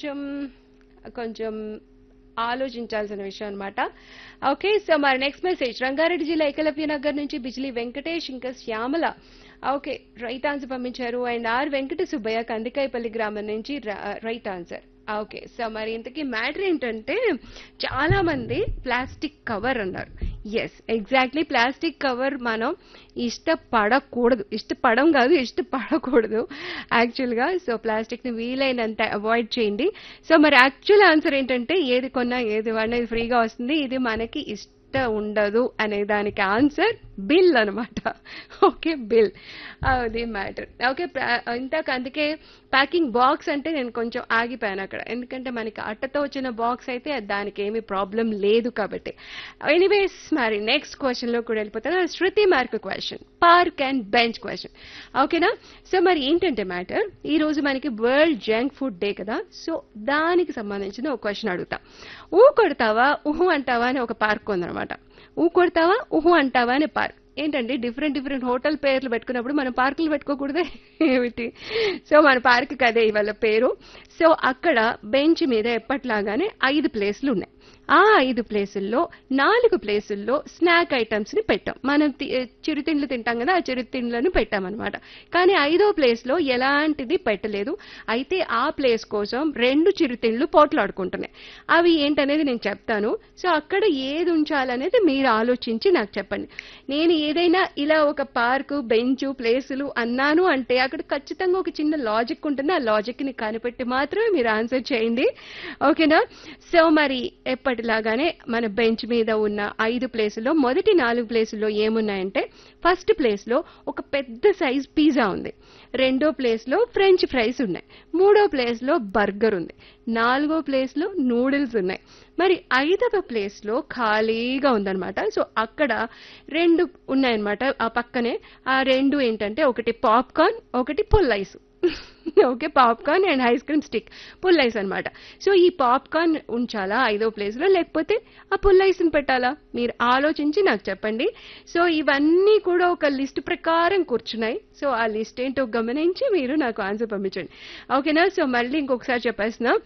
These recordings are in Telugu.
కొంచెం కొంచెం ఆలోచించాల్సిన విషయం అనమాట ఓకే సో మరి నెక్స్ట్ మెసేజ్ రంగారెడ్డి జిల్లా ఏకలవ్య నగర్ నుంచి బిజిలీ వెంకటేష్ ఇంకా శ్యామల ఓకే రైట్ ఆన్సర్ పంపించారు అండ్ ఆర్ వెంకట సుబ్బయ్య కందికాయపల్లి గ్రామం నుంచి రైట్ ఆన్సర్ ఓకే సో మరి ఇంతకీ మ్యాటర్ ఏంటంటే చాలా మంది ప్లాస్టిక్ కవర్ అన్నారు ఎస్ ఎగ్జాక్ట్లీ ప్లాస్టిక్ కవర్ మనం ఇష్టపడకూడదు ఇష్టపడం కాదు ఇష్టపడకూడదు యాక్చువల్గా సో ప్లాస్టిక్ ని వీలైనంత అవాయిడ్ చేయండి సో మరి యాక్చువల్ ఆన్సర్ ఏంటంటే ఏది కొన్నా ఏది వాడినా ఇది ఫ్రీగా వస్తుంది ఇది మనకి ఇష్ట ఉండదు అనే దానికి ఆన్సర్ బిల్ అనమాట ఓకే బిల్ అది మ్యాటర్ ఓకే ఇంతకు అందుకే ప్యాకింగ్ బాక్స్ అంటే నేను కొంచెం ఆగిపోయాను అక్కడ ఎందుకంటే మనకి అట్టతో వచ్చిన బాక్స్ అయితే దానికి ఏమీ ప్రాబ్లం లేదు కాబట్టి ఎనీవేస్ మరి నెక్స్ట్ క్వశ్చన్ లో కూడా వెళ్ళిపోతాను Shruti mark question park and bench question ఓకేనా సో మరి ఏంటంటే మ్యాటర్ ఈ రోజు మనకి వరల్డ్ జంక్ ఫుడ్ డే కదా సో దానికి సంబంధించిన ఒక క్వశ్చన్ అడుగుతా ఊ కొడతావా ఊహు అంటావా అని ఒక పార్క్ ఉందన్నమాట ఊ కొడతావా ఊహు అంటావా అని పార్క్ ఏంటంటే డిఫరెంట్ డిఫరెంట్ హోటల్ పేర్లు పెట్టుకున్నప్పుడు మనం పార్కులు పెట్టుకోకూడదే ఏమిటి సో మన పార్క్ కదే ఇవాళ పేరు సో అక్కడ బెంచ్ మీద ఎప్పట్లాగానే ఐదు ప్లేస్లు ఉన్నాయి ఆ ఐదు ప్లేసుల్లో నాలుగు ప్లేసుల్లో స్నాక్ ఐటమ్స్ ని పెట్టాం మనం తి- చిరుతిండ్లు తింటాం కదా ఆ చిరుతిండ్లను పెట్టామన్నమాట కానీ ఐదో ప్లేస్ లో ఎలాంటిది పెట్టలేదు అయితే ఆ ప్లేస్ కోసం రెండు చిరుతిండ్లు పోట్లాడుకుంటున్నాయి అవి ఏంటనేది నేను చెప్తాను సో అక్కడ ఏది ఉంచాలనేది మీరు ఆలోచించి నాకు చెప్పండి నేను ఏదైనా ఇలా ఒక పార్కు బెంచ్ ప్లేసులు అన్నాను అంటే అక్కడ ఖచ్చితంగా ఒక చిన్న లాజిక్ ఉంటుంది ఆ లాజిక్ ని కనిపెట్టి మాత్రమే మీరు ఆన్సర్ చేయండి ఓకేనా సో మరి ఎప్పటిలాగానే మన బెంచ్ మీద ఉన్న ఐదు ప్లేసుల్లో మొదటి నాలుగు ప్లేసుల్లో ఏమున్నాయంటే ఫస్ట్ ప్లేస్ లో ఒక పెద్ద సైజ్ పిజ్జా ఉంది రెండో ప్లేస్ లో ఫ్రెంచ్ ఫ్రైస్ ఉన్నాయి మూడో ప్లేస్ లో బర్గర్ ఉంది నాలుగో ప్లేస్ లో నూడిల్స్ ఉన్నాయి మరి ఐదవ ప్లేస్ లో ఖాళీగా ఉందన్నమాట సో అక్కడ రెండు ఉన్నాయన్నమాట ఆ పక్కనే ఆ రెండు ఏంటంటే ఒకటి పాప్కార్న్ ఒకటి పుల్లైస్ okay popcorn and ice cream stick పుల్లైస్ అన్నమాట సో ఈ పాప్కార్న్ ఉంచాలా ఐదో ప్లేస్ లో లేకపోతే ఆ పుల్లైస్ని పెట్టాలా మీరు ఆలోచించి నాకు చెప్పండి సో ఇవన్నీ కూడా ఒక లిస్ట్ ప్రకారం కూర్చున్నాయి సో ఆ లిస్ట్ ఏంటో గమనించి మీరు నాకు ఆన్సర్ పంపించండి ఓకేనా సో మళ్ళీ ఇంకొకసారి చెప్పేస్తున్నా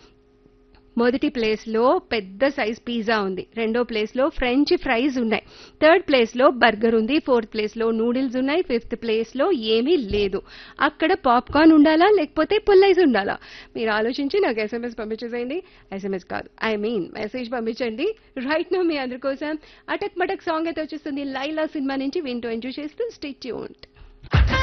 మొదటి ప్లేస్ లో పెద్ద సైజ్ పిజ్జా ఉంది రెండో ప్లేస్ లో ఫ్రెంచ్ ఫ్రైస్ ఉన్నాయి థర్డ్ ప్లేస్ లో బర్గర్ ఉంది ఫోర్త్ ప్లేస్ లో నూడిల్స్ ఉన్నాయి ఫిఫ్త్ ప్లేస్ లో ఏమీ లేదు అక్కడ పాప్కార్న్ ఉండాలా లేకపోతే పుల్లైస్ ఉండాలా మీరు ఆలోచించి నాకు ఎస్ఎంఎస్ పంపించేసేయండి ఎస్ఎంఎస్ కాదు ఐ మీన్ మెసేజ్ పంపించండి రైట్ నో మీ అందరి కోసం అటక్ మటక్ సాంగ్ అయితే వచ్చేస్తుంది లైలా సినిమా నుంచి వింటూ ఎంజాయ్ చేస్తూ స్టిచ్ ఉంట్